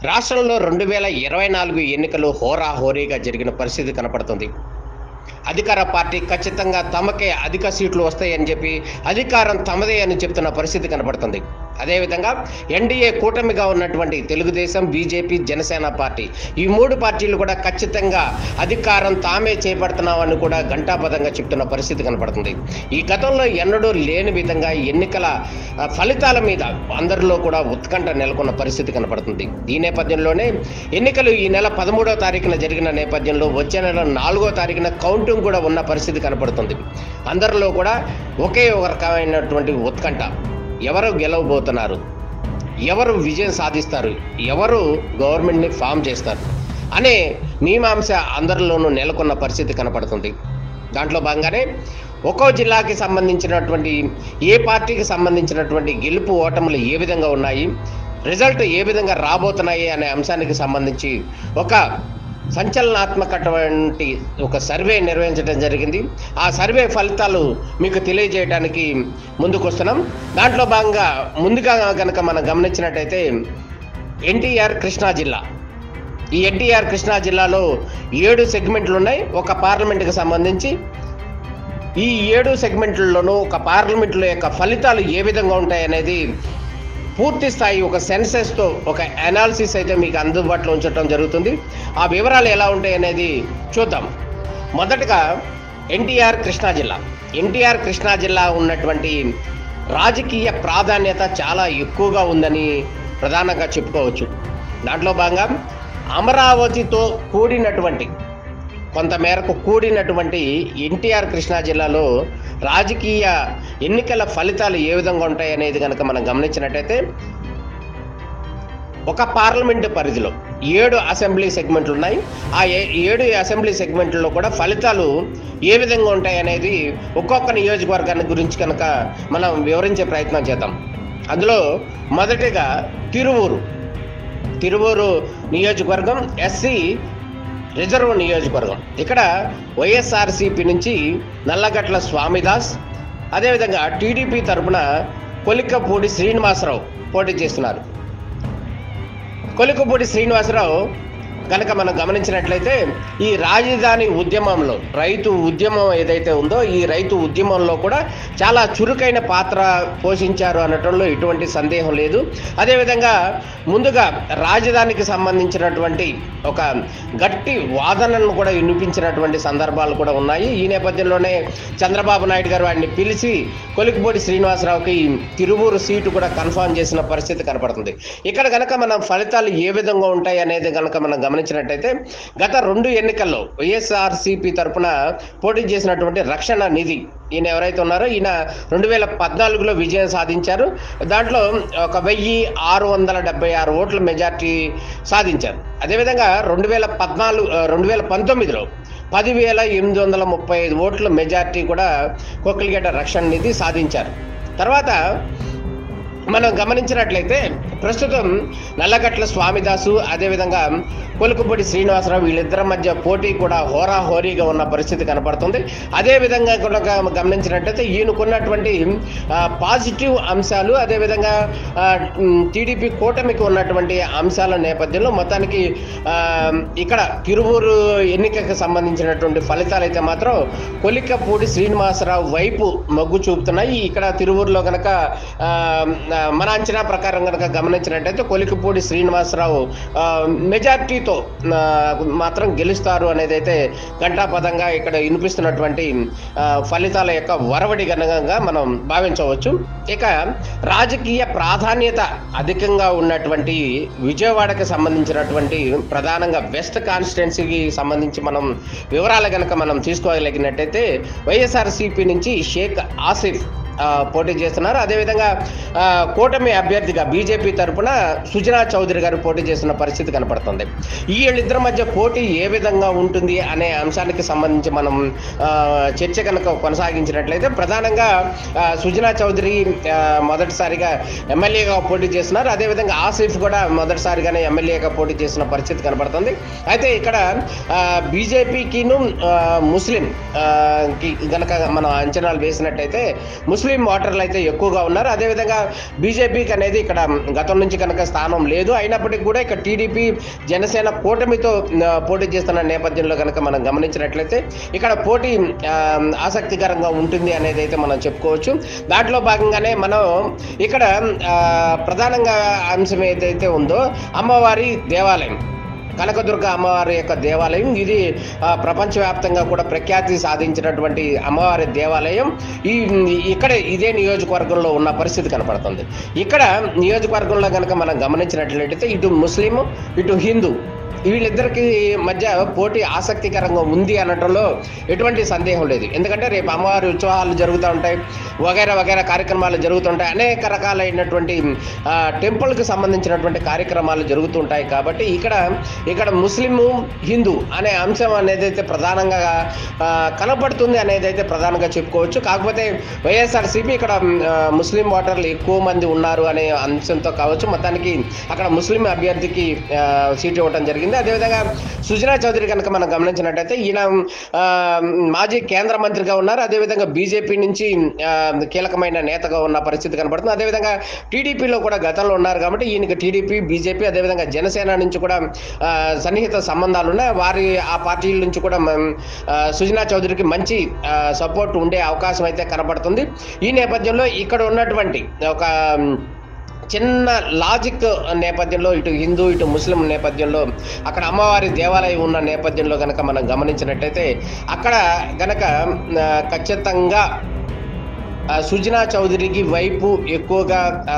రాష్ట్రంలో రెండు వేల ఇరవై నాలుగు ఎన్నికలు హోరాహోరీగా జరిగిన పరిస్థితి కనపడుతుంది అధికార పార్టీ ఖచ్చితంగా తమకే అధిక సీట్లు వస్తాయని చెప్పి అధికారం తమదే అని చెప్తున్న పరిస్థితి కనపడుతుంది అదేవిధంగా ఎన్డీఏ కూటమిగా ఉన్నటువంటి తెలుగుదేశం బీజేపీ జనసేన పార్టీ ఈ మూడు పార్టీలు కూడా ఖచ్చితంగా అధికారం తామే చేపడుతున్నామని కూడా ఘంటాపదంగా చెప్తున్న పరిస్థితి కనపడుతుంది ఈ గతంలో ఎన్నడూ లేని విధంగా ఎన్నికల ఆ, ఫలితాల మీద అందరిలో కూడా ఉత్కంఠ నెలకొన్న పరిస్థితి కనపడుతుంది ఈ నేపథ్యంలోనే ఎన్నికలు ఈ నెల పదమూడవ తారీఖున జరిగిన నేపథ్యంలో వచ్చే నెల నాలుగో తారీఖున కౌంటింగ్ కూడా ఉన్న పరిస్థితి కనపడుతుంది అందరిలో కూడా ఒకే ఒక రకమైనటువంటి ఉత్కంఠ ఎవరు గెలవబోతున్నారు ఎవరు విజయం సాధిస్తారు ఎవరు గవర్నమెంట్ని ఫామ్ చేస్తారు అనే మీమాంస అందరిలోనూ నెలకొన్న పరిస్థితి కనపడుతుంది దాంట్లో భాగంగానే ఒక్కో జిల్లాకి సంబంధించినటువంటి ఏ పార్టీకి సంబంధించినటువంటి గెలుపు ఓటములు ఏ విధంగా ఉన్నాయి రిజల్ట్ ఏ విధంగా రాబోతున్నాయి అనే అంశానికి సంబంధించి ఒక సంచలనాత్మకటువంటి ఒక సర్వే నిర్వహించడం జరిగింది ఆ సర్వే ఫలితాలు మీకు తెలియజేయడానికి ముందుకు వస్తున్నాం దాంట్లో భాగంగా ముందుగా కనుక మనం గమనించినట్టయితే ఎన్టీఆర్ కృష్ణా జిల్లా ఈ ఎన్టీఆర్ కృష్ణా జిల్లాలో ఏడు సెగ్మెంట్లు ఉన్నాయి ఒక పార్లమెంట్కి సంబంధించి ఈ ఏడు సెగ్మెంట్లలోనూ ఒక పార్లమెంట్లో యొక్క ఫలితాలు ఏ విధంగా ఉంటాయనేది పూర్తి స్థాయి ఒక సెన్సెస్తో ఒక అనాలిసిస్ అయితే మీకు అందుబాటులో ఉంచడం జరుగుతుంది ఆ వివరాలు ఎలా ఉంటాయి అనేది చూద్దాం మొదటగా ఎన్టీఆర్ కృష్ణా జిల్లా ఎన్టీఆర్ కృష్ణా జిల్లా ఉన్నటువంటి రాజకీయ ప్రాధాన్యత చాలా ఎక్కువగా ఉందని ప్రధానంగా చెప్పుకోవచ్చు దాంట్లో భాగంగా అమరావతితో కూడినటువంటి కొంతమేరకు కూడినటువంటి ఎన్టీఆర్ కృష్ణా జిల్లాలో రాజకీయ ఎన్నికల ఫలితాలు ఏ విధంగా ఉంటాయి అనేది కనుక మనం గమనించినట్టయితే ఒక పార్లమెంటు పరిధిలో ఏడు అసెంబ్లీ సెగ్మెంట్లు ఉన్నాయి ఆ ఏ- ఏడు అసెంబ్లీ సెగ్మెంట్లలో కూడా ఫలితాలు ఏ విధంగా ఉంటాయి అనేది ఒక్కొక్క నియోజకవర్గాన్ని గురించి కనుక మనం వివరించే ప్రయత్నం చేద్దాం అందులో మొదటిగా తిరువూరు తిరువూరు నియోజకవర్గం ఎస్సీ రిజర్వ్ నియోజకవర్గం ఇక్కడ వైఎస్ఆర్సీపీ నుంచి నల్లగట్ల స్వామిదాస్ అదేవిధంగా టీడీపీ తరపున కొలికపూడి శ్రీనివాసరావు పోటీ చేస్తున్నారు కొలికపూడి శ్రీనివాసరావు కనుక మనం గమనించినట్లయితే ఈ రాజధాని ఉద్యమంలో రైతు ఉద్యమం ఏదైతే ఉందో ఈ రైతు ఉద్యమంలో కూడా చాలా చురుకైన పాత్ర పోషించారు అనటంలో ఎటువంటి సందేహం లేదు అదేవిధంగా ముందుగా రాజధానికి సంబంధించినటువంటి ఒక గట్టి వాదనను కూడా వినిపించినటువంటి సందర్భాలు కూడా ఉన్నాయి ఈ నేపథ్యంలోనే చంద్రబాబు నాయుడు గారు వాడిని పిలిచి కొలికిపూడి శ్రీనివాసరావుకి తిరువూరు సీటు కూడా కన్ఫర్మ్ చేసిన పరిస్థితి కనపడుతుంది ఇక్కడ కనుక మనం ఫలితాలు ఏ విధంగా ఉంటాయి అనేది కనుక మనం గమనించినట్టయితే గత రెండు ఎన్నికల్లో వైఎస్ఆర్సీపీ తరపున పోటీ చేసినటువంటి రక్షణ నిధి ఈయన ఎవరైతే ఉన్నారో ఈయన రెండు వేల పద్నాలుగులో విజయం సాధించారు దాంట్లో ఒక వెయ్యి ఆరు వందల డెబ్బై ఆరు ఓట్ల మెజార్టీ సాధించారు అదేవిధంగా రెండు వేల పద్నాలుగు రెండు వేల పంతొమ్మిదిలో పదివేల ఎనిమిది వందల ముప్పై ఐదు ఓట్ల మెజార్టీ కూడా కొక్కలిగడ్డ రక్షణ నిధి సాధించారు తర్వాత మనం గమనించినట్లయితే ప్రస్తుతం నల్లగట్ల స్వామిదాసు అదేవిధంగా కొలుకుపూడి శ్రీనివాసరావు వీళ్ళిద్దరి మధ్య పోటీ కూడా హోరాహోరీగా ఉన్న పరిస్థితి కనపడుతుంది అదేవిధంగా కూడా గమ- గమనించినట్లయితే ఈయనకున్నటువంటి ఆ, పాజిటివ్ అంశాలు అదేవిధంగా ఆ, ఉమ్, టీడీపీ కూటమికి ఉన్నటువంటి అంశాల నేపథ్యంలో మొత్తానికి ఆ, ఇక్కడ తిరువూరు ఎన్నికకు సంబంధించినటువంటి ఫలితాలు అయితే మాత్రం కొలికపూడి శ్రీనివాసరావు వైపు మొగ్గు చూపుతున్నాయి ఇక్కడ తిరువూరులో కనుక ఆ, ఆ, మన అంచనా ప్రకారం కనుక గమనించినట్టయితే కొలికపూడి శ్రీనివాసరావు ఆ, మెజార్టీతో ఆ, మాత్రం గెలుస్తారు అనేది అయితే ఘంటాపదంగా ఇక్కడ వినిపిస్తున్నటువంటి ఆ, ఫలితాల యొక్క వరవడి గణంగా మనం భావించవచ్చు ఇక రాజకీయ ప్రాధాన్యత అధికంగా ఉన్నటువంటి విజయవాడకి సంబంధించినటువంటి ప్రధానంగా వెస్ట్ కాన్స్టిట్యున్సీకి సంబంధించి మనం వివరాలు కనుక మనం తీసుకోగలిగినట్టయితే వైఎస్ఆర్సీపీ నుంచి షేక్ ఆసిఫ్ ఆ, పోటీ చేస్తున్నారు అదేవిధంగా ఆ, కూటమి అభ్యర్థిగా బీజేపీ తరపున సుజనా చౌదరి గారు పోటీ చేస్తున్న పరిస్థితి కనపడుతుంది ఈ వీళ్ళిద్దరి మధ్య పోటీ ఏ విధంగా ఉంటుంది అనే అంశానికి సంబంధించి మనం ఆ, చర్చ కనుక కొనసాగించినట్లయితే ప్రధానంగా ఆ, సుజనా చౌదరి ఆ, మొదటిసారిగా ఎమ్మెల్యేగా పోటీ చేస్తున్నారు అదేవిధంగా ఆసిఫ్ కూడా మొదటిసారిగానే ఎమ్మెల్యేగా పోటీ చేసిన పరిస్థితి కనపడుతుంది అయితే ఇక్కడ బీజేపీకిను ముస్లిం ఆ, కి గనక మనం అంచనాలు వేసినట్టయితే ముస్లిం ముస్లిం ఓటర్లు అయితే ఎక్కువగా ఉన్నారు అదేవిధంగా బీజేపీకి అనేది ఇక్కడ గతం నుంచి కనుక స్థానం లేదు అయినప్పటికీ కూడా ఇక్కడ టీడీపీ జనసేన కూటమితో ఆ, పోటీ చేస్తున్న నేపథ్యంలో కనుక మనం గమనించినట్లయితే ఇక్కడ పోటీ ఆ, ఆసక్తికరంగా ఉంటుంది అనేది అయితే మనం చెప్పుకోవచ్చు దాంట్లో భాగంగానే మనం ఇక్కడ ఆ, ప్రధానంగా అంశం ఏదైతే ఉందో అమ్మవారి దేవాలయం కనకదుర్గ అమ్మవారి యొక్క దేవాలయం ఇది ఆ, ప్రపంచవ్యాప్తంగా కూడా ప్రఖ్యాతి సాధించినటువంటి అమ్మవారి దేవాలయం ఈ ఇక్కడ ఇదే నియోజకవర్గంలో ఉన్న పరిస్థితి కనపడుతుంది ఇక్కడ నియోజకవర్గంలో కనుక మనం గమనించినట్లయితే ఇటు ముస్లిం ఇటు హిందూ వీళ్ళిద్దరికి మధ్య పోటీ ఆసక్తికరంగా ఉంది అనటంలో ఎటువంటి సందేహం లేదు ఎందుకంటే రేపు అమ్మవారి ఉత్సవాలు జరుగుతూ ఉంటాయి వగైరా వగైరా కార్యక్రమాలు జరుగుతుంటాయి అనేక రకాలైనటువంటి ఆ, టెంపుల్కి సంబంధించినటువంటి కార్యక్రమాలు జరుగుతుంటాయి కాబట్టి ఇక్కడ ఇక్కడ ముస్లిము హిందూ అనే అంశం అనేది అయితే ప్రధానంగా ఆ, కనపడుతుంది అనేది అయితే ప్రధానంగా చెప్పుకోవచ్చు కాకపోతే వైఎస్ఆర్సీపీ ఇక్కడ ఆ, ముస్లిం ఓటర్లు ఎక్కువ మంది ఉన్నారు అనే అంశంతో కావచ్చు మొత్తానికి అక్కడ ముస్లిం అభ్యర్థికి ఆ, సీటు ఇవ్వడం జరిగింది అదేవిధంగా సుజనా చౌదరి కనుక మనం గమనించినట్టయితే ఈయన ఆ, మాజీ కేంద్ర మంత్రిగా ఉన్నారు అదేవిధంగా బీజేపీ నుంచి ఆ, కీలకమైన నేతగా ఉన్న పరిస్థితి కనపడుతుంది అదేవిధంగా టీడీపీలో కూడా గతంలో ఉన్నారు కాబట్టి ఈయనకి టీడీపీ బీజేపీ అదేవిధంగా జనసేన నుంచి కూడా ఆ, సన్నిహిత సంబంధాలు ఉన్నాయి వారి ఆ పార్టీల నుంచి కూడా మ- ఆ, సుజనా చౌదరికి మంచి సపోర్ట్ ఉండే అవకాశం అయితే కనపడుతుంది ఈ నేపథ్యంలో ఇక్కడ ఉన్నటువంటి ఒక చిన్న లాజిక్ నేపథ్యంలో ఇటు హిందూ ఇటు ముస్లిం నేపథ్యంలో అక్కడ అమ్మవారి దేవాలయం ఉన్న నేపథ్యంలో కనుక మనం గమనించినట్టయితే అక్కడ గనక ఆ, ఖచ్చితంగా ఆ, సుజనా చౌదరికి వైపు ఎక్కువగా ఆ,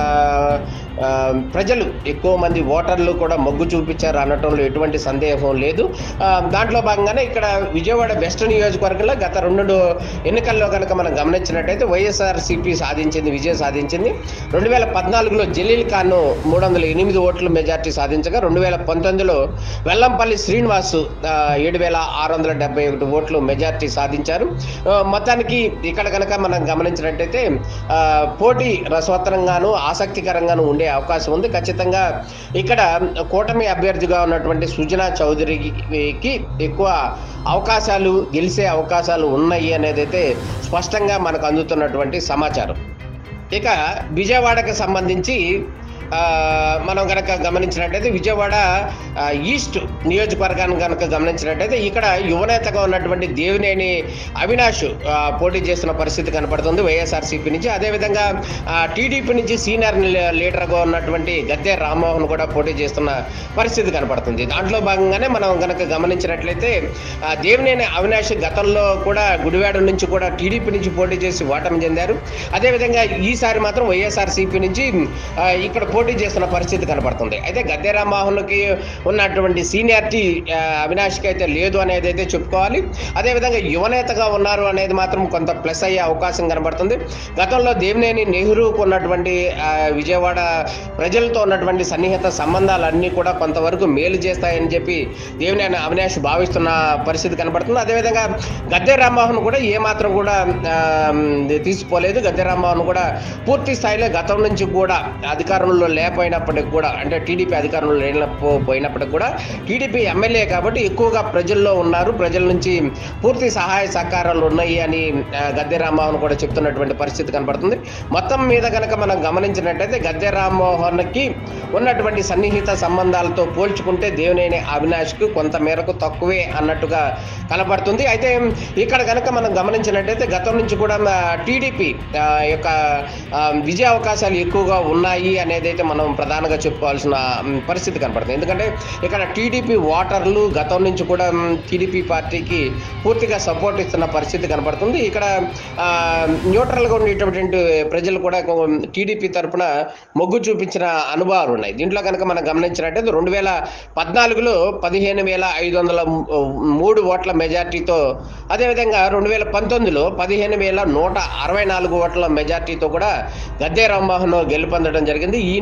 ఆ, ప్రజలు ఎక్కువ మంది ఓటర్లు కూడా మొగ్గు చూపించారు అనటంలో ఎటువంటి సందేహం లేదు ఆ, దాంట్లో భాగంగానే ఇక్కడ విజయవాడ వెస్ట్ నియోజకవర్గంలో గత రెండు ఎన్నికల్లో కనుక మనం గమనించినట్టయితే వైఎస్ఆర్ సిపి సాధించింది విజయం సాధించింది రెండు వేల పద్నాలుగులో జలీల్ ఖాన్ మూడు వందల ఎనిమిది ఓట్ల మెజార్టీ సాధించగా రెండు వేల పంతొమ్మిదిలో వెల్లంపల్లి శ్రీనివాస్ ఏడు వేల ఆరు వందల డెబ్బై ఒకటి ఓట్లు మెజార్టీ సాధించారు ఆ, మొత్తానికి ఇక్కడ కనుక మనం గమనించినట్టయితే ఆ, పోటీ రసవత్తరంగాను ఆసక్తికరంగాను ఉండే అవకాశం ఉంది ఖచ్చితంగా ఇక్కడ కూటమి అభ్యర్థిగా ఉన్నటువంటి సుజనా చౌదరికి ఎక్కువ అవకాశాలు గెలిచే అవకాశాలు ఉన్నాయి అనేది అయితే స్పష్టంగా మనకు అందుతున్నటువంటి సమాచారం ఇక విజయవాడకి సంబంధించి ఆ, మనం కనుక గమనించినట్టయితే విజయవాడ ఆ, ఈస్ట్ నియోజకవర్గాన్ని కనుక గమనించినట్టయితే ఇక్కడ యువనేతగా ఉన్నటువంటి దేవినేని అవినాష్ ఆ, పోటీ చేస్తున్న పరిస్థితి కనపడుతుంది వైఎస్ఆర్సీపీ నుంచి అదేవిధంగా ఆ, టీడీపీ నుంచి సీనియర్ లీ- లీడర్గా ఉన్నటువంటి గద్దె రామ్మోహన్ కూడా పోటీ చేస్తున్న పరిస్థితి కనపడుతుంది దాంట్లో భాగంగానే మనం కనుక గమనించినట్లయితే ఆ, దేవినేని అవినాష్ గతంలో కూడా గుడివాడ నుంచి కూడా టీడీపీ నుంచి పోటీ చేసి ఓటమి చెందారు అదేవిధంగా ఈసారి మాత్రం వైఎస్ఆర్సీపీ నుంచి ఆ, ఇక్కడ పోటీ చేస్తున్న పరిస్థితి కనపడుతుంది అయితే గద్దె రామ్మోహన్కి ఉన్నటువంటి సీనియారిటీ ఆ, అవినాష్కి అయితే లేదు అనేది అయితే చెప్పుకోవాలి అదేవిధంగా యువనేతగా ఉన్నారు అనేది మాత్రం కొంత ప్లస్ అయ్యే అవకాశం కనబడుతుంది గతంలో దేవినేని నెహ్రూకు ఉన్నటువంటి ఆ, విజయవాడ ప్రజలతో ఉన్నటువంటి సన్నిహిత సంబంధాలన్నీ కూడా కొంతవరకు మేలు చేస్తాయని చెప్పి దేవినేని అవినాష్ భావిస్తున్న పరిస్థితి కనబడుతుంది అదేవిధంగా గద్దె రామ్మోహన్ కూడా ఏమాత్రం కూడా ఆ, తీసిపోలేదు గద్దె రామ్మోహన్ కూడా పూర్తి స్థాయిలో గతం నుంచి కూడా అధికారంలో లేకపోయినప్పటికి కూడా అంటే టీడీపీ అధికారంలో లేనపో పోయినప్పటికి కూడా టీడీపీ ఎమ్మెల్యే కాబట్టి ఎక్కువగా ప్రజల్లో ఉన్నారు ప్రజల నుంచి పూర్తి సహాయ సహకారాలు ఉన్నాయి అని ఆ, గద్దె రామ్మోహన్ కూడా చెప్తున్నటువంటి పరిస్థితి కనబడుతుంది మొత్తం మీద కనుక మనం గమనించినట్టయితే గద్దె రామ్మోహన్కి ఉన్నటువంటి సన్నిహిత సంబంధాలతో పోల్చుకుంటే దేవినేని అవినాష్కు కొంత మేరకు తక్కువే అన్నట్టుగా కనబడుతుంది అయితే ఇక్కడ కనుక మనం గమనించినట్టయితే గతం నుంచి కూడా టీడీపీ యొక్క ఆ, విజయ అవకాశాలు ఎక్కువగా ఉన్నాయి అనేది అయితే మనం ప్రధానంగా చెప్పుకోవాల్సిన మ్, పరిస్థితి కనపడుతుంది ఎందుకంటే ఇక్కడ టీడీపీ ఓటర్లు గతం నుంచి కూడా టీడీపీ పార్టీకి పూర్తిగా సపోర్ట్ ఇస్తున్న పరిస్థితి కనపడుతుంది ఇక్కడ ఆ, న్యూట్రల్గా ఉండేటటువంటి ప్రజలు కూడా టీడీపీ తరపున మొగ్గు చూపించిన అనుభవాలు ఉన్నాయి దీంట్లో కనుక మనం గమనించినట్టయితే రెండు వేల పద్నాలుగులో పదిహేను వేల ఐదు వందల మూడు ఓట్ల మెజార్టీతో అదేవిధంగా రెండు వేల పంతొమ్మిదిలో పదిహేను వేల నూట అరవై నాలుగు ఓట్ల మెజార్టీతో కూడా గద్దె రామ్మోహన్ గెలుపొందడం జరిగింది ఈ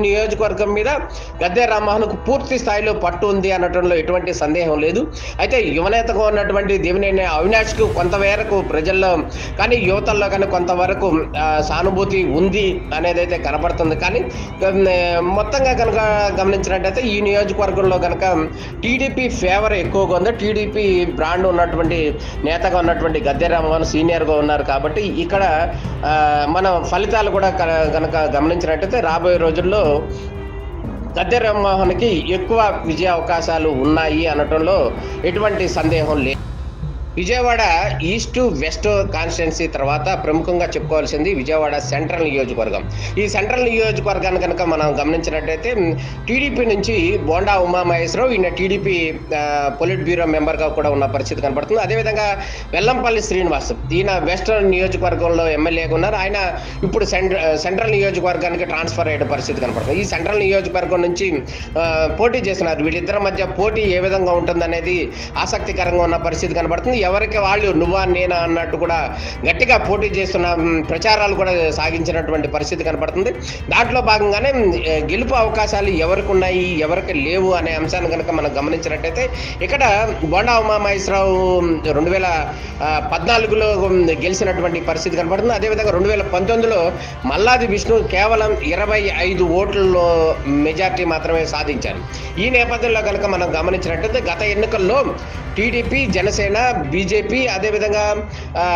నియోజకవర్గం మీద గద్దె రామ్మోహన్కు పూర్తి స్థాయిలో పట్టు ఉంది అనటంలో ఎటువంటి సందేహం లేదు అయితే యువనేతగా ఉన్నటువంటి దేవినేని అవినాష్కు కొంతమేరకు ప్రజల్లో కానీ యువతల్లో కానీ కొంతవరకు ఆ, సానుభూతి ఉంది అనేది అయితే కనపడుతుంది కానీ ఉమ్, మొత్తంగా కనుక గమనించినట్టయితే ఈ నియోజకవర్గంలో కనుక టీడీపీ ఫేవర్ ఎక్కువగా ఉంది టీడీపీ బ్రాండ్ ఉన్నటువంటి నేతగా ఉన్నటువంటి గద్దె రామ్మోహన్ సీనియర్గా ఉన్నారు కాబట్టి ఇక్కడ ఆ, మన ఫలితాలు కూడా క- కనుక గమనించినట్టయితే రాబోయే రోజుల్లో గద్దె రామ్మోహన్కి ఎక్కువ విజయ అవకాశాలు ఉన్నాయి అనటంలో ఎటువంటి సందేహం లేదు విజయవాడ ఈస్ట్ వెస్ట్ కాన్స్టిట్యున్సీ తర్వాత ప్రముఖంగా చెప్పుకోవాల్సింది విజయవాడ సెంట్రల్ నియోజకవర్గం ఈ సెంట్రల్ నియోజకవర్గాన్ని కనుక మనం గమనించినట్టయితే టీడీపీ నుంచి బోండా ఉమామహేశ్వరరావు ఈయన టీడీపీ పొలిట్ బ్యూరో మెంబర్గా కూడా ఉన్న పరిస్థితి కనపడుతుంది అదేవిధంగా వెల్లంపల్లి శ్రీనివాస్ ఈయన వెస్టర్న్ నియోజకవర్గంలో ఎమ్మెల్యేగా ఉన్నారు ఆయన ఇప్పుడు సెంట్ర సెంట్రల్ నియోజకవర్గానికి ట్రాన్స్ఫర్ అయ్యే పరిస్థితి కనపడుతుంది ఈ సెంట్రల్ నియోజకవర్గం నుంచి ఆ, పోటీ చేస్తున్నారు వీళ్ళిద్దరి మధ్య పోటీ ఏ విధంగా ఉంటుందనేది ఆసక్తికరంగా ఉన్న పరిస్థితి కనబడుతుంది ఎవరికి వాళ్ళు నువ్వా నేనా అన్నట్టు కూడా గట్టిగా పోటీ చేస్తున్న మ్, ప్రచారాలు కూడా సాగించినటువంటి పరిస్థితి కనపడుతుంది దాంట్లో భాగంగానే మ్, ఏ, గెలుపు అవకాశాలు ఎవరికి ఉన్నాయి ఎవరికి లేవు అనే అంశాన్ని కనుక మనం గమనించినట్టయితే ఇక్కడ బొండా ఉమామహేశ్వరరావు రెండు వేల ఆ, పద్నాలుగులో మ్, గెలిచినటువంటి పరిస్థితి కనపడుతుంది అదేవిధంగా రెండు వేల పంతొమ్మిదిలో మల్లాది విష్ణు కేవలం ఇరవై ఐదు ఓట్లలో మెజార్టీ మాత్రమే సాధించారు ఈ నేపథ్యంలో కనుక మనం గమనించినట్టయితే గత ఎన్నికల్లో టీడీపీ జనసేన బీజేపీ అదేవిధంగా ఆ,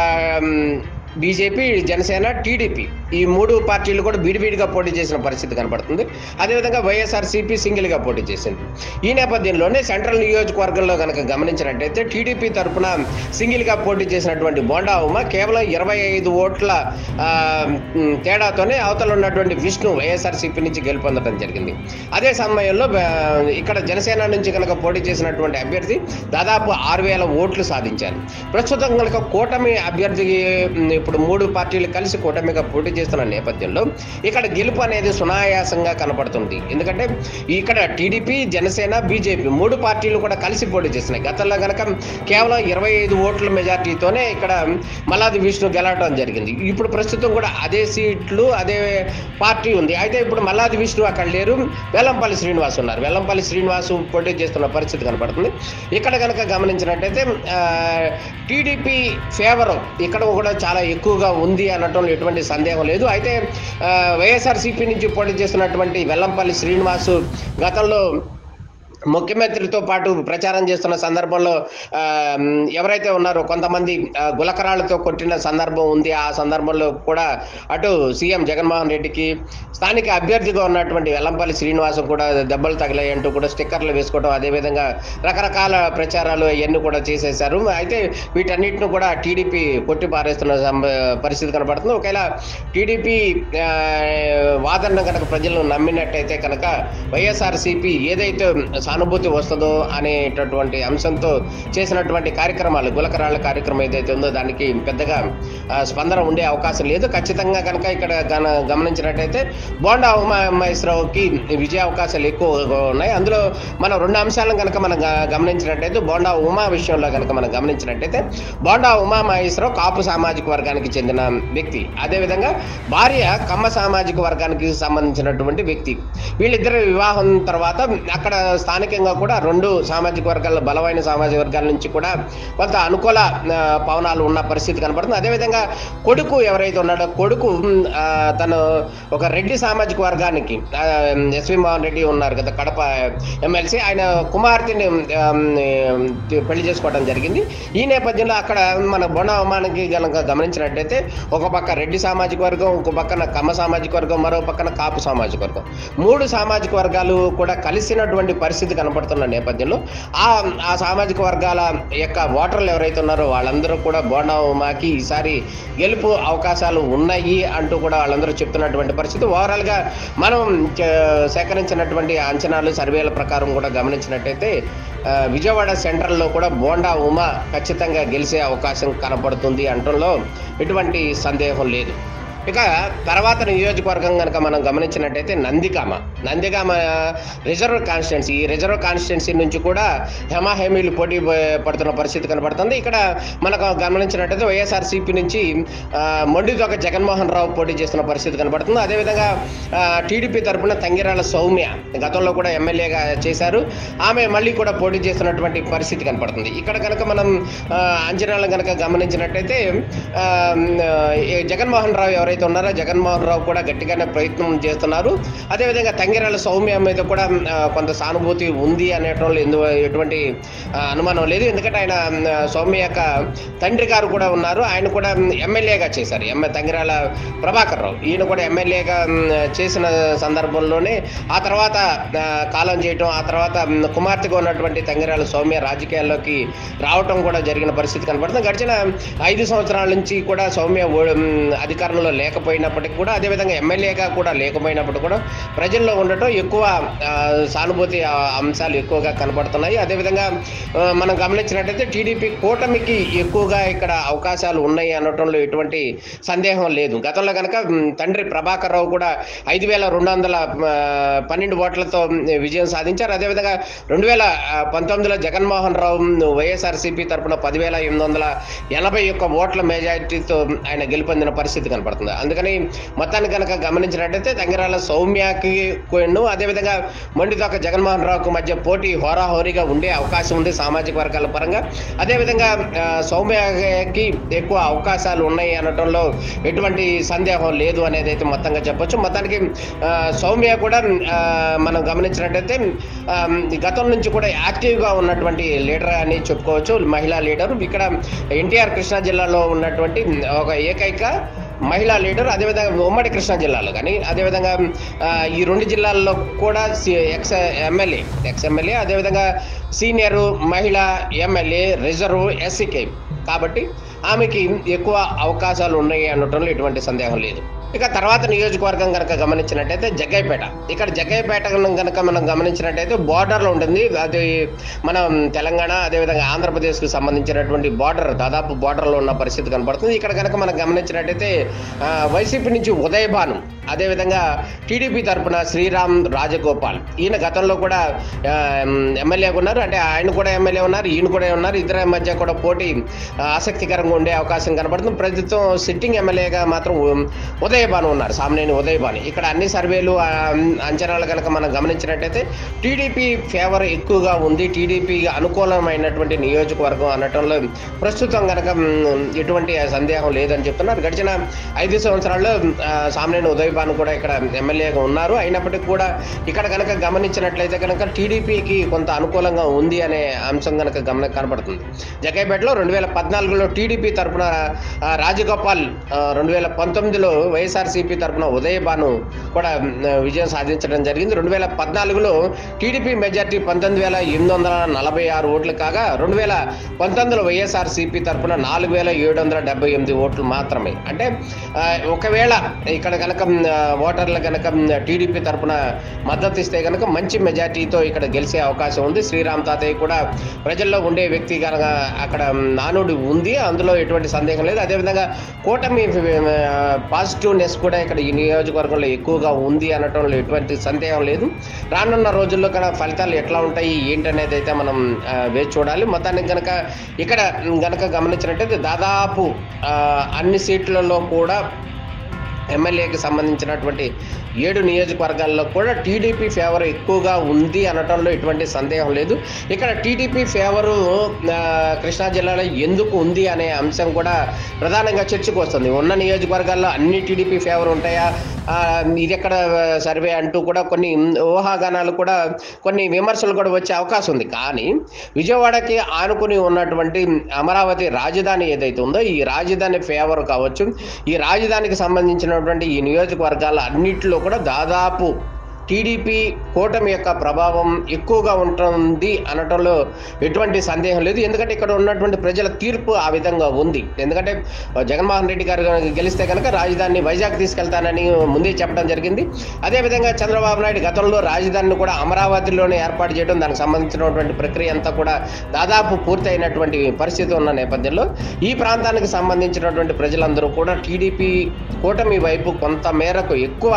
బీజేపీ జనసేన టీడీపీ ఈ మూడు పార్టీలు కూడా విడివిడిగా పోటీ చేసిన పరిస్థితి కనపడుతుంది అదేవిధంగా వైఎస్ఆర్సీపీ సింగిల్గా పోటీ చేసింది ఈ నేపథ్యంలోనే సెంట్రల్ నియోజకవర్గంలో కనుక గమనించినట్టయితే టీడీపీ తరపున సింగిల్గా పోటీ చేసినటువంటి బోండా ఉమ కేవలం ఇరవై ఐదు ఓట్ల ఆ, మ్, తేడాతోనే అవతల ఉన్నటువంటి విష్ణు వైఎస్ఆర్సీపీ నుంచి గెలుపొందడం జరిగింది అదే సమయంలో ఆ, ఇక్కడ జనసేన నుంచి కనుక పోటీ చేసినటువంటి అభ్యర్థి దాదాపు ఆరు వేల ఓట్లు సాధించారు ప్రస్తుతం కనుక కూటమి అభ్యర్థికి మ్, ఇప్పుడు మూడు పార్టీలు కలిసి కూటమిగా పోటీ చేస్తున్న నేపథ్యంలో ఇక్కడ గెలుపు అనేది సునాయాసంగా కనపడుతుంది ఎందుకంటే ఇక్కడ టీడీపీ జనసేన బీజేపీ మూడు పార్టీలు కూడా కలిసి పోటీ చేస్తున్నాయి గతంలో కనుక కేవలం ఇరవై ఐదు ఓట్ల మెజార్టీతోనే ఇక్కడ మల్లాది విష్ణు గెలవడం జరిగింది ఇప్పుడు ప్రస్తుతం కూడా అదే సీట్లు అదే పార్టీ ఉంది అయితే ఇప్పుడు మల్లాది విష్ణు అక్కడ లేరు వెల్లంపల్లి శ్రీనివాస్ ఉన్నారు వెల్లంపల్లి శ్రీనివాస్ పోటీ చేస్తున్న పరిస్థితి కనపడుతుంది ఇక్కడ కనుక గమనించినట్టయితే టీడీపీ ఫేవర్ ఇక్కడ కూడా చాలా ఎక్కువగా ఉంది అనటంలో ఎటువంటి సందేహం లేదు అయితే ఆ, వైఎస్ఆర్సీపీ నుంచి పోటీ చేస్తున్నటువంటి వెల్లంపల్లి శ్రీనివాసు గతంలో ముఖ్యమంత్రితో పాటు ప్రచారం చేస్తున్న సందర్భంలో ఆ, ఎవరైతే ఉన్నారో కొంతమంది ఆ, గులకరాళ్లతో కొట్టిన సందర్భం ఉంది ఆ సందర్భంలో కూడా అటు సీఎం జగన్మోహన్ రెడ్డికి స్థానిక అభ్యర్థిగా ఉన్నటువంటి వెల్లంపల్లి శ్రీనివాసం కూడా దెబ్బలు తగిలాయి అంటూ కూడా స్టిక్కర్లు వేసుకోవడం అదేవిధంగా రకరకాల ప్రచారాలు అవన్నీ కూడా చేసేశారు అయితే వీటన్నిటిని కూడా టీడీపీ కొట్టి పారేస్తున్న సంబ- పరిస్థితి కనబడుతుంది ఒకవేళ టీడీపీ ఆ, వాదనను కనుక ప్రజలు నమ్మినట్టయితే కనుక వైఎస్ఆర్సీపీ ఏదైతే సానుభూతి వస్తుందో అనేటటువంటి అంశంతో చేసినటువంటి కార్యక్రమాలు గులకరాళ్ళ కార్యక్రమం ఏదైతే ఉందో దానికి పెద్దగా ఆ, స్పందన ఉండే అవకాశం లేదు ఖచ్చితంగా కనుక ఇక్కడ గన- గమనించినట్టయితే బోండా ఉమామహేశ్వరరావుకి విజయ అవకాశాలు ఎక్కువగా ఉన్నాయి అందులో మనం రెండు అంశాలను కనుక మనం గ- గమనించినట్టయితే బోండా ఉమా విషయంలో కనుక మనం గమనించినట్టయితే బోండా ఉమామహేశ్వరరావు కాపు సామాజిక వర్గానికి చెందిన వ్యక్తి అదేవిధంగా భార్య కమ్మ సామాజిక వర్గానికి సంబంధించినటువంటి వ్యక్తి వీళ్ళిద్దరి వివాహం తర్వాత అక్కడ స్థానికంగా కూడా రెండు సామాజిక వర్గాల బలమైన సామాజిక వర్గాల నుంచి కూడా కొంత అనుకూల ఆ, పవనాలు ఉన్న పరిస్థితి కనపడుతుంది అదేవిధంగా కొడుకు ఎవరైతే ఉన్నాడో కొడుకు ఉమ్, ఆ, తను ఒక రెడ్డి సామాజిక వర్గానికి ఆ, ఎస్వి మోహన్ రెడ్డి ఉన్నారు కదా కడప ఎమ్మెల్సీ ఆయన కుమార్తెని ఆ, పెళ్లి చేసుకోవడం జరిగింది ఈ నేపథ్యంలో అక్కడ మన బొండ అవమానానికి కనుక గమనించినట్టయితే ఒక పక్క రెడ్డి సామాజిక వర్గం ఒక పక్కన కమ్మ సామాజిక వర్గం మరో పక్కన కాపు సామాజిక వర్గం మూడు సామాజిక వర్గాలు కూడా కలిసినటువంటి పరిస్థితి కనపడుతున్న నేపథ్యంలో ఆ ఆ సామాజిక వర్గాల యొక్క ఓటర్లు ఎవరైతే ఉన్నారో వాళ్ళందరూ కూడా బోండా ఉమాకి ఈసారి గెలుపు అవకాశాలు ఉన్నాయి అంటూ కూడా వాళ్ళందరూ చెప్తున్నటువంటి పరిస్థితి ఓవరాల్గా మనం చ- సేకరించినటువంటి అంచనాలు సర్వేల ప్రకారం కూడా గమనించినట్టయితే ఆ, విజయవాడ సెంట్రల్లో కూడా బోండా ఉమా ఖచ్చితంగా గెలిచే అవకాశం కనపడుతుంది అంటంలో ఎటువంటి సందేహం లేదు ఇక తర్వాత నియోజకవర్గం కనుక మనం గమనించినట్టయితే నందిగామ నందిగామ రిజర్వ్ కాన్స్టిట్యున్సీ ఈ రిజర్వ్ కాన్స్టిట్యున్సీ నుంచి కూడా హెమాహెమీలు పోటీ ప- పడుతున్న పరిస్థితి కనబడుతుంది ఇక్కడ మనకు గమనించినట్టయితే వైఎస్ఆర్సీపీ నుంచి ఆ, మొండిదొక జగన్మోహన్ రావు పోటీ చేస్తున్న పరిస్థితి కనబడుతుంది అదేవిధంగా ఆ, టీడీపీ తరపున తంగిరాల సౌమ్య గతంలో కూడా ఎమ్మెల్యేగా చేశారు ఆమె మళ్ళీ కూడా పోటీ చేస్తున్నటువంటి పరిస్థితి కనపడుతుంది ఇక్కడ కనుక మనం ఆ, అంచనాలను కనుక గమనించినట్టయితే ఆ, ఈ జగన్మోహన్ రావు ఎవరైతే ఉన్నారో జగన్మోహన్ రావు కూడా గట్టిగానే ప్రయత్నం చేస్తున్నారు అదేవిధంగా తంగిరాల సౌమ్య మీద కూడా ఆ, కొంత సానుభూతి ఉంది అనేటోళ్ళు ఎందు ఎటువంటి ఆ, అనుమానం లేదు ఎందుకంటే ఆయన ఆ, సౌమ్య యొక్క తండ్రి గారు కూడా ఉన్నారు ఆయన కూడా ఎమ్మెల్యేగా చేశారు ఎమ్మె తంగిరాల ప్రభాకర్ రావు ఈయన కూడా ఎమ్మెల్యేగా చేసిన సందర్భంలోనే ఆ తర్వాత ఆ, కాలం చేయటం ఆ తర్వాత మ్, కుమార్తెగా ఉన్నటువంటి తంగిరాల సౌమ్య రాజకీయాల్లోకి రావటం కూడా జరిగిన పరిస్థితి కనబడుతుంది గడిచిన ఐదు సంవత్సరాల నుంచి కూడా సౌమ్య ఓ- మ్, అధికారంలో లేకపోయినప్పటికీ కూడా అదేవిధంగా ఎమ్మెల్యేగా కూడా లేకపోయినప్పటికీ కూడా ప్రజల్లో ఉండటం ఎక్కువ ఆ, సానుభూతి ఆ, అంశాలు ఎక్కువగా కనబడుతున్నాయి అదేవిధంగా ఆ, మనం గమనించినట్టయితే టీడీపీ కూటమికి ఎక్కువగా ఇక్కడ అవకాశాలు ఉన్నాయి అనటంలో ఎటువంటి సందేహం లేదు గతంలో కనుక మ్, తండ్రి ప్రభాకర్ రావు కూడా ఐదు వేల రెండు వందల ఆ, పన్నెండు ఓట్లతో మ్, విజయం సాధించారు అదేవిధంగా రెండు వేల ఆ, పంతొమ్మిదిలో జగన్మోహన్ రావు మ్, వైఎస్ఆర్సీపీ తరపున పదివేల ఎనిమిది వందల ఎనభై ఒక్క ఓట్ల మెజారిటీతో ఆయన గెలుపొందిన పరిస్థితి కనపడుతుంది అందుకని మొత్తాన్ని కనుక గమనించినట్టయితే తంగిరాల సౌమ్యకి కొన్ను అదేవిధంగా మొండిదొక జగన్మోహన్ రావుకు మధ్య పోటీ హోరాహోరీగా ఉండే అవకాశం ఉంది సామాజిక వర్గాల పరంగా అదేవిధంగా ఆ, సౌమ్యకి ఎక్కువ అవకాశాలు ఉన్నాయి అనటంలో ఎటువంటి సందేహం లేదు అనేది అయితే మొత్తంగా చెప్పొచ్చు మొత్తానికి ఆ, సౌమ్య కూడా ఆ, మనం గమనించినట్టయితే ఆ, గతం నుంచి కూడా యాక్టివ్గా ఉన్నటువంటి లీడర్ అని చెప్పుకోవచ్చు మహిళా లీడర్ ఇక్కడ ఎన్టీఆర్ కృష్ణా జిల్లాలో ఉన్నటువంటి ఒక ఏకైక మహిళా లీడర్ అదేవిధంగా ఉమ్మడి కృష్ణా జిల్లాలో కానీ అదేవిధంగా ఆ, ఈ రెండు జిల్లాల్లో కూడా సి- ఎక్స్ ఎమ్మెల్యే ఎక్స్ ఎమ్మెల్యే అదేవిధంగా సీనియర్ మహిళా ఎమ్మెల్యే రిజర్వ్ ఎస్సీకే కాబట్టి ఆమెకి ఎక్కువ అవకాశాలు ఉన్నాయి అనటంలో ఎటువంటి సందేహం లేదు ఇక తర్వాత నియోజకవర్గం కనుక గమనించినట్టయితే జగ్గైపేట ఇక్కడ జగ్గైపేట కనుక మనం గమనించినట్టయితే బార్డర్లో ఉంటుంది అది మనం తెలంగాణ అదేవిధంగా ఆంధ్రప్రదేశ్కు సంబంధించినటువంటి బార్డర్ దాదాపు బార్డర్లో ఉన్న పరిస్థితి కనపడుతుంది ఇక్కడ కనుక మనం గమనించినట్టయితే ఆ, వైసీపీ నుంచి ఉదయభాను అదేవిధంగా టీడీపీ తరపున శ్రీరామ్ రాజగోపాల్ ఈయన గతంలో కూడా ఆ, ఎమ్మెల్యేగా ఉన్నారు అంటే ఆయన కూడా ఎమ్మెల్యే ఉన్నారు ఈయన కూడా ఉన్నారు ఇద్దరి మధ్య కూడా పోటీ ఆ, ఆసక్తికరంగా ఉండే అవకాశం కనబడుతుంది ప్రస్తుతం సిట్టింగ్ ఎమ్మెల్యేగా మాత్రం ఉ- ఉదయభాను ఉన్నారు సామినేని ఉదయభాను ఇక్కడ అన్ని సర్వేలు ఆ, అంచనాలు కనుక మనం గమనించినట్టయితే టీడీపీ ఫేవర్ ఎక్కువగా ఉంది టీడీపీ అనుకూలమైనటువంటి నియోజకవర్గం అనటంలో ప్రస్తుతం కనుక మ్, ఎటువంటి సందేహం లేదని చెప్తున్నారు గడిచిన ఐదు సంవత్సరాల్లో ఆ, సామినేని ఉదయభాను కూడా ఇక్కడ ఎమ్మెల్యేగా ఉన్నారు అయినప్పటికీ కూడా ఇక్కడ కనుక గమనించినట్లయితే కనుక టీడీపీకి కొంత అనుకూలంగా ఉంది అనే అంశం కనుక గమన కనబడుతుంది జగైపేటలో రెండు వేల పద్నాలుగులో టీడీపీ తరపున ఆ, రాజగోపాల్ రెండు వేల పంతొమ్మిదిలో వైఎస్ఆర్సీపీ తరపున ఉదయభాను కూడా మ్, విజయం సాధించడం జరిగింది రెండు వేల పద్నాలుగులో టీడీపీ మెజార్టీ పంతొమ్మిది వేల ఎనిమిది వందల నలభై ఆరు ఓట్లు కాగా రెండు వేల పంతొమ్మిదిలో వైఎస్ఆర్సీపీ తరపున నాలుగు వేల ఏడు వందల డెబ్బై ఎనిమిది ఓట్లు మాత్రమే అంటే ఆ, ఒకవేళ ఇక్కడ కనుక మ్, ఓటర్లు కనుక టీడీపీ తరపున మద్దతు ఇస్తే కనుక మంచి మెజార్టీతో ఇక్కడ గెలిచే అవకాశం ఉంది శ్రీరామ్ తాతయ్య కూడా ప్రజల్లో ఉండే వ్యక్తి కనుక అక్కడ నానుడి ఉంది అందులో ఎటువంటి సందేహం లేదు అదేవిధంగా కూటమి పాజిటివ్నెస్ కూడా ఇక్కడ ఈ నియోజకవర్గంలో ఎక్కువగా ఉంది అనటంలో ఎటువంటి సందేహం లేదు రానున్న రోజుల్లో కనుక ఫలితాలు ఎట్లా ఉంటాయి ఏంటనేది అయితే మనం ఆ, వేచి చూడాలి మొత్తానికి కనుక ఇక్కడ గనక గమనించినట్టయితే దాదాపు ఆ, అన్ని సీట్లలో కూడా ఎమ్మెల్యేకి సంబంధించినటువంటి ఏడు నియోజకవర్గాల్లో కూడా టీడీపీ ఫేవర్ ఎక్కువగా ఉంది అనటంలో ఎటువంటి సందేహం లేదు ఇక్కడ టీడీపీ ఫేవరు ఆ, కృష్ణా జిల్లాలో ఎందుకు ఉంది అనే అంశం కూడా ప్రధానంగా చర్చకు వస్తుంది ఉన్న నియోజకవర్గాల్లో అన్ని టీడీపీ ఫేవర్ ఉంటాయా ఆ, ఇది ఎక్కడ సర్వే అంటూ కూడా కొన్ని ఊహాగానాలు కూడా కొన్ని విమర్శలు కూడా వచ్చే అవకాశం ఉంది కానీ విజయవాడకి ఆనుకుని ఉన్నటువంటి అమరావతి రాజధాని ఏదైతే ఉందో ఈ రాజధాని ఫేవర్ కావచ్చు ఈ రాజధానికి సంబంధించినటువంటి ఈ నియోజకవర్గాల అన్నింటిలో కూడా దాదాపు టీడీపీ కూటమి యొక్క ప్రభావం ఎక్కువగా ఉంటుంది అనటంలో ఎటువంటి సందేహం లేదు ఎందుకంటే ఇక్కడ ఉన్నటువంటి ప్రజల తీర్పు ఆ విధంగా ఉంది ఎందుకంటే జగన్మోహన్ రెడ్డి గారు గనుక గెలిస్తే కనుక రాజధానిని వైజాగ్ తీసుకెళ్తానని ముందే చెప్పడం జరిగింది అదేవిధంగా చంద్రబాబు నాయుడు గతంలో రాజధానిని కూడా అమరావతిలోనే ఏర్పాటు చేయడం దానికి సంబంధించినటువంటి ప్రక్రియ అంతా కూడా దాదాపు పూర్తి అయినటువంటి పరిస్థితి ఉన్న నేపథ్యంలో ఈ ప్రాంతానికి సంబంధించినటువంటి ప్రజలందరూ కూడా టీడీపీ కూటమి వైపు కొంత మేరకు ఎక్కువ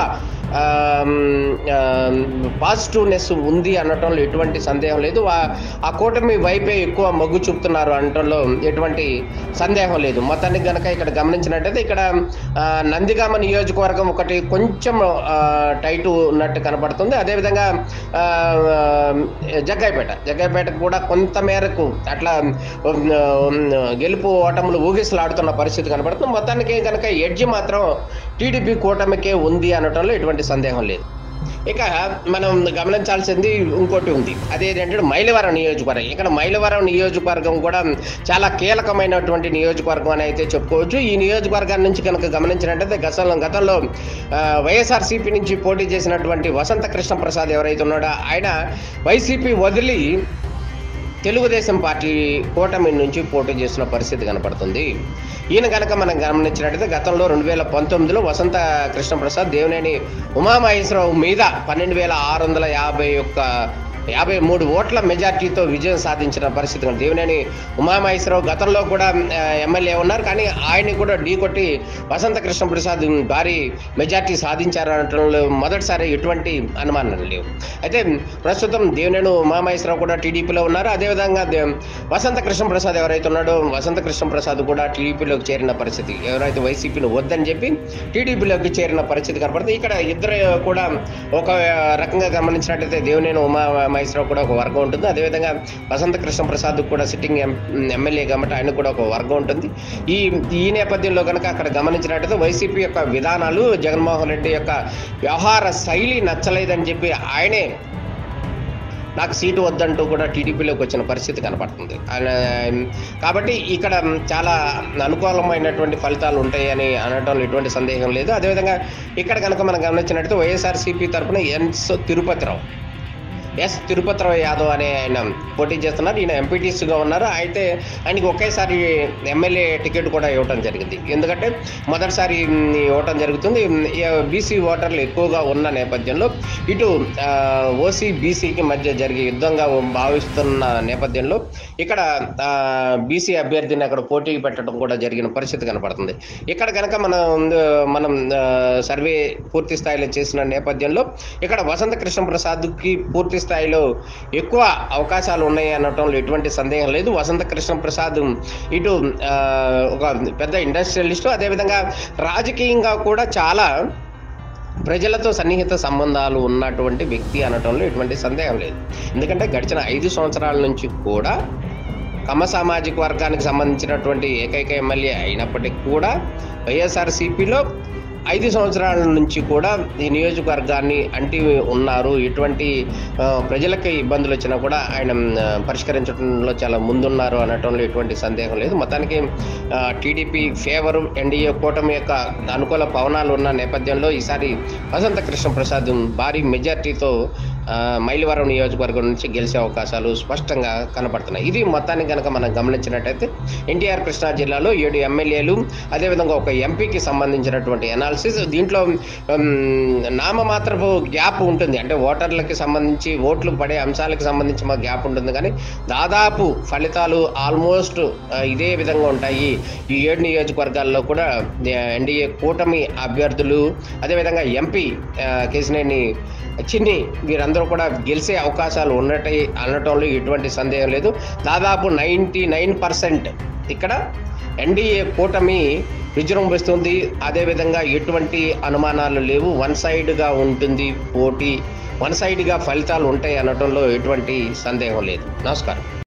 పాజిటివ్నెస్ ఉంది అనటంలో ఎటువంటి సందేహం లేదు ఆ- ఆ కూటమి వైపే ఎక్కువ మొగ్గు చూపుతున్నారు అనటంలో ఎటువంటి సందేహం లేదు మొత్తానికి గనక ఇక్కడ గమనించినట్టయితే ఇక్కడ ఆ, నందిగామ నియోజకవర్గం ఒకటి కొంచెం ఆ, టైట్ ఉన్నట్టు కనబడుతుంది అదేవిధంగా ఆ, జగ్గాయిపేట జగ్గాయిపేట కూడా కొంత మేరకు అట్లా ఉమ్, ఉమ్, గెలుపు ఓటములు ఊగిసలాడుతున్న పరిస్థితి కనబడుతుంది మొత్తానికి కనుక ఎడ్జి మాత్రం టీడీపీ కూటమికే ఉంది అనటంలో ఎటువంటి సందేహం లేదు ఇక మనం గమనించాల్సింది ఇంకోటి ఉంది అదేంటంటే మైలవరం నియోజకవర్గం ఇక్కడ మైలవరం నియోజకవర్గం కూడా చాలా కీలకమైనటువంటి నియోజకవర్గం అని అయితే చెప్పుకోవచ్చు ఈ నియోజకవర్గాన్ని నుంచి కనుక గమనించినట్టయితే గతంలో గతంలో ఆ, వైఎస్ఆర్సీపీ నుంచి పోటీ చేసినటువంటి వసంత కృష్ణ ప్రసాద్ ఎవరైతే ఉన్నాడో ఆయన వైసీపీ వదిలి తెలుగుదేశం పార్టీ కూటమి నుంచి పోటీ చేసిన పరిస్థితి కనపడుతుంది ఈయన కనుక మనం గమనించినట్టయితే గతంలో రెండు వేల పంతొమ్మిదిలో వసంత కృష్ణప్రసాద్ దేవినేని ఉమామహేశ్వరరావు మీద పన్నెండు వేల ఆరు వందల యాభై ఒక్క యాభై మూడు ఓట్ల మెజార్టీతో విజయం సాధించిన పరిస్థితి ఉంది. దేవినేని ఉమామహేశ్వరరావు గతంలో కూడా ఆ, ఎమ్మెల్యే ఉన్నారు కానీ ఆయన్ని కూడా ఢీకొట్టి వసంత కృష్ణ ప్రసాద్ భారీ మెజార్టీ సాధించారు అనటంలో మొదటిసారి ఎటువంటి అనుమానాలు లేవు అయితే ప్రస్తుతం దేవినేని ఉమామహేశ్వరరావు కూడా టీడీపీలో ఉన్నారు అదేవిధంగా దే- వసంత కృష్ణ ప్రసాద్ ఎవరైతే ఉన్నాడో వసంత కృష్ణ ప్రసాద్ కూడా టీడీపీలోకి చేరిన పరిస్థితి ఎవరైతే వైసీపీని వద్దని చెప్పి టీడీపీలోకి చేరిన పరిస్థితి కనపడుతుంది ఇక్కడ ఇద్దరు కూడా ఒక రకంగా గమనించినట్లయితే దేవినేని ఉమా మహేశ్వరరావు కూడా ఒక వర్గం ఉంటుంది అదేవిధంగా వసంత కృష్ణ ప్రసాద్ కూడా సిట్టింగ్ ఎం- ఎమ్మెల్యే కాబట్టి ఆయన కూడా ఒక వర్గం ఉంటుంది ఈ ఈ నేపథ్యంలో కనుక అక్కడ గమనించినట్లయితే వైసీపీ యొక్క విధానాలు జగన్మోహన్ రెడ్డి యొక్క వ్యవహార శైలి నచ్చలేదని చెప్పి ఆయనే నాకు సీటు వద్దంటూ కూడా టీడీపీలోకి వచ్చిన పరిస్థితి కనపడుతుంది ఆయన కాబట్టి ఇక్కడ చాలా అనుకూలమైనటువంటి ఫలితాలు ఉంటాయని అనడంలో ఎటువంటి సందేహం లేదు అదేవిధంగా ఇక్కడ కనుక మనం గమనించినట్టు వైఎస్ఆర్సీపీ తరఫున ఎన్స్ తిరుపతిరావు ఎస్ తిరుపతిరావు యాదవ్ అనే ఆయన పోటీ చేస్తున్నారు ఈయన ఎంపీటీసీగా ఉన్నారు అయితే ఆయనకి ఒకేసారి ఎమ్మెల్యే టికెట్ కూడా ఇవ్వటం జరిగింది ఎందుకంటే మొదటిసారి ఉమ్, ఇవ్వటం జరుగుతుంది బీసీ ఓటర్లు ఎక్కువగా ఉన్న నేపథ్యంలో ఇటు ఓసీ బీసీకి మధ్య జరిగే యుద్ధంగా భావిస్తున్న నేపథ్యంలో ఇక్కడ బీసీ అభ్యర్థిని అక్కడ పోటీకి పెట్టడం కూడా జరిగిన పరిస్థితి కనపడుతుంది ఇక్కడ కనుక మనం ఆ, మనం ఆ, సర్వే పూర్తి స్థాయిలో చేసిన నేపథ్యంలో ఇక్కడ వసంత కృష్ణ ప్రసాద్కి పూర్తి స్థాయిలో ఎక్కువ అవకాశాలు ఉన్నాయి అనటంలో ఎటువంటి సందేహం లేదు వసంత కృష్ణ ప్రసాద్ ఇటు ఆ, ఒక పెద్ద ఇండస్ట్రియలిస్టు అదేవిధంగా రాజకీయంగా కూడా చాలా ప్రజలతో సన్నిహిత సంబంధాలు ఉన్నటువంటి వ్యక్తి అనటంలో ఎటువంటి సందేహం లేదు ఎందుకంటే గడిచిన ఐదు సంవత్సరాల నుంచి కూడా కమ్మ సామాజిక వర్గానికి సంబంధించినటువంటి ఏకైక ఎమ్మెల్యే అయినప్పటికీ కూడా వైఎస్ఆర్సీపీలో ఐదు సంవత్సరాల నుంచి కూడా ఈ నియోజకవర్గాన్ని అంటి ఉన్నారు ఎటువంటి ఆ, ప్రజలకి ఇబ్బందులు వచ్చినా కూడా ఆయన ఆ, పరిష్కరించడంలో చాలా ముందున్నారు అనటంలో ఎటువంటి సందేహం లేదు మొత్తానికి ఆ, టీడీపీ ఫేవర్ ఎన్డీఏ కూటమి యొక్క అనుకూల పవనాలు ఉన్న నేపథ్యంలో ఈసారి వసంత కృష్ణ ప్రసాద్ భారీ మెజార్టీతో ఆ, మైలవరం నియోజకవర్గం నుంచి గెలిచే అవకాశాలు స్పష్టంగా కనపడుతున్నాయి ఇది మొత్తానికి కనుక మనం గమనించినట్టయితే ఎన్టీఆర్ కృష్ణా జిల్లాలో ఏడు ఎమ్మెల్యేలు అదేవిధంగా ఒక ఎంపీకి సంబంధించినటువంటి అనాలిసిస్ దీంట్లో ఉమ్, నామమాత్రపు గ్యాప్ ఉంటుంది అంటే ఓటర్లకి సంబంధించి ఓట్లు పడే అంశాలకు సంబంధించి మా గ్యాప్ ఉంటుంది కానీ దాదాపు ఫలితాలు ఆల్మోస్ట్ ఆ, ఇదే విధంగా ఉంటాయి ఈ ఏడు నియోజకవర్గాల్లో కూడా ఎన్డీఏ కూటమి అభ్యర్థులు అదేవిధంగా ఎంపీ ఆ, కేసినేని చిన్ని వీరందరూ కూడా గెలిచే అవకాశాలు ఉన్నట్టు అనటంలో ఎటువంటి సందేహం లేదు దాదాపు నైంటీ నైన్ పర్సెంట్ ఇక్కడ ఎన్డీఏ కూటమి విజృంభిస్తుంది అదేవిధంగా ఎటువంటి అనుమానాలు లేవు వన్ సైడ్గా ఉంటుంది పోటీ వన్ సైడ్గా ఫలితాలు ఉంటాయి అనటంలో ఎటువంటి సందేహం లేదు నమస్కారం